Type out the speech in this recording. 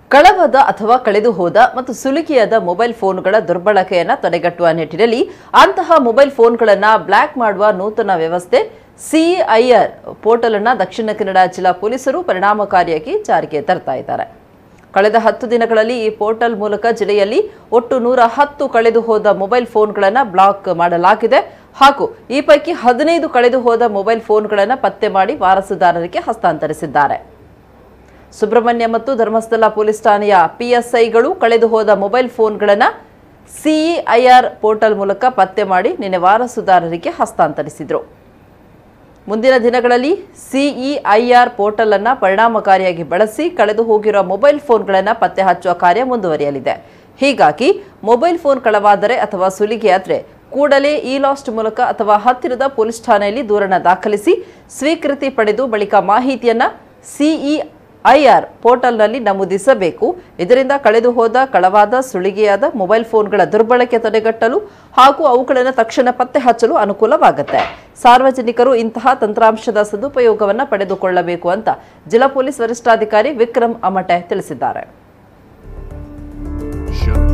ಕಳವಾದ ಅಥವಾ ಕಳೆದು ಹೋದ ಮತ್ತು ಸುಲಿಗೆಯಾದ ಮೊಬೈಲ್ ಫೋನ್ಗಳ ದುರ್ಬಳಕೆಯನ್ನು ತಡೆಗಟ್ಟುವ ನಿಟ್ಟಿನಲ್ಲಿ ಅಂತಹ ಮೊಬೈಲ್ ಫೋನ್ಗಳನ್ನು ಬ್ಲ್ಯಾಕ್ ಮಾಡುವ ನೂತನ ವ್ಯವಸ್ಥೆ ಸಿಐಆರ್ ಪೋರ್ಟಲ್ ಅನ್ನ ದಕ್ಷಿಣ ಕನ್ನಡ ಜಿಲ್ಲಾ ಪೊಲೀಸರು ಪರಿಣಾಮಕಾರಿಯಾಗಿ ಜಾರಿಗೆ ತರ್ತಾ ಇದ್ದಾರೆ ಕಳೆದ ಹತ್ತು ದಿನಗಳಲ್ಲಿ ಈ ಪೋರ್ಟಲ್ ಮೂಲಕ ಜಿಲ್ಲೆಯಲ್ಲಿ ಒಟ್ಟು ನೂರ ಹತ್ತು ಕಳೆದು ಹೋದ ಮೊಬೈಲ್ ಫೋನ್ಗಳನ್ನು ಬ್ಲಾಕ್ ಮಾಡಲಾಗಿದೆ ಹಾಗೂ ಈ ಪೈಕಿ ಹದಿನೈದು ಕಳೆದು ಹೋದ ಮೊಬೈಲ್ ಫೋನ್ಗಳನ್ನು ಪತ್ತೆ ಮಾಡಿ ವಾರಸುದಾರರಿಗೆ ಹಸ್ತಾಂತರಿಸಿದ್ದಾರೆ ಸುಬ್ರಹ್ಮಣ್ಯ ಮತ್ತು ಧರ್ಮಸ್ಥಳ ಪೊಲೀಸ್ ಠಾಣೆಯ ಪಿಎಸ್ಐಗಳು ಕಳೆದು ಹೋದ ಮೊಬೈಲ್ ಫೋನ್ಗಳನ್ನು ಸಿಇಐಆರ್ ಪೋರ್ಟಲ್ ಮೂಲಕ ಪತ್ತೆ ಮಾಡಿ ನಿನ್ನೆ ವಾರಸುದಾರರಿಗೆ ಹಸ್ತಾಂತರಿಸಿದರು ಮುಂದಿನ ದಿನಗಳಲ್ಲಿ ಸಿಇಐಆರ್ ಪೋರ್ಟಲ್ ಅನ್ನ ಪರಿಣಾಮಕಾರಿಯಾಗಿ ಬಳಸಿ ಕಳೆದು ಹೋಗಿರುವ ಮೊಬೈಲ್ ಫೋನ್ಗಳನ್ನು ಪತ್ತೆ ಹಚ್ಚುವ ಕಾರ್ಯ ಮುಂದುವರಿಯಲಿದೆ ಹೀಗಾಗಿ ಮೊಬೈಲ್ ಫೋನ್ ಕಳವಾದರೆ ಅಥವಾ ಸುಲಿಗೆಯಾದರೆ ಕೂಡಲೇ ಇ ಲಾಸ್ಟ್ ಮೂಲಕ ಅಥವಾ ಹತ್ತಿರದ ಪೊಲೀಸ್ ಠಾಣೆಯಲ್ಲಿ ದೂರನ್ನು ದಾಖಲಿಸಿ ಸ್ವೀಕೃತಿ ಪಡೆದು ಬಳಿಕ ಮಾಹಿತಿಯನ್ನ ಸಿಇಐಆರ್ ಪೋರ್ಟಲ್ನಲ್ಲಿ ನಮೂದಿಸಬೇಕು ಇದರಿಂದ ಕಳೆದು ಹೋದ ಕಳವಾದ ಸುಲಿಗೆಯಾದ ಮೊಬೈಲ್ ಫೋನ್ಗಳ ದುರ್ಬಳಕೆ ತಡೆಗಟ್ಟಲು ಹಾಗೂ ಅವುಗಳನ್ನು ತಕ್ಷಣ ಪತ್ತೆ ಹಚ್ಚಲು ಅನುಕೂಲವಾಗುತ್ತೆ ಸಾರ್ವಜನಿಕರು ಇಂತಹ ತಂತ್ರಾಂಶದ ಸದುಪಯೋಗವನ್ನು ಪಡೆದುಕೊಳ್ಳಬೇಕು ಅಂತ ಜಿಲ್ಲಾ ಪೊಲೀಸ್ ವರಿಷ್ಠಾಧಿಕಾರಿ ವಿಕ್ರಮ್ ಅಮಟೆ ತಿಳಿಸಿದ್ದಾರೆ Shut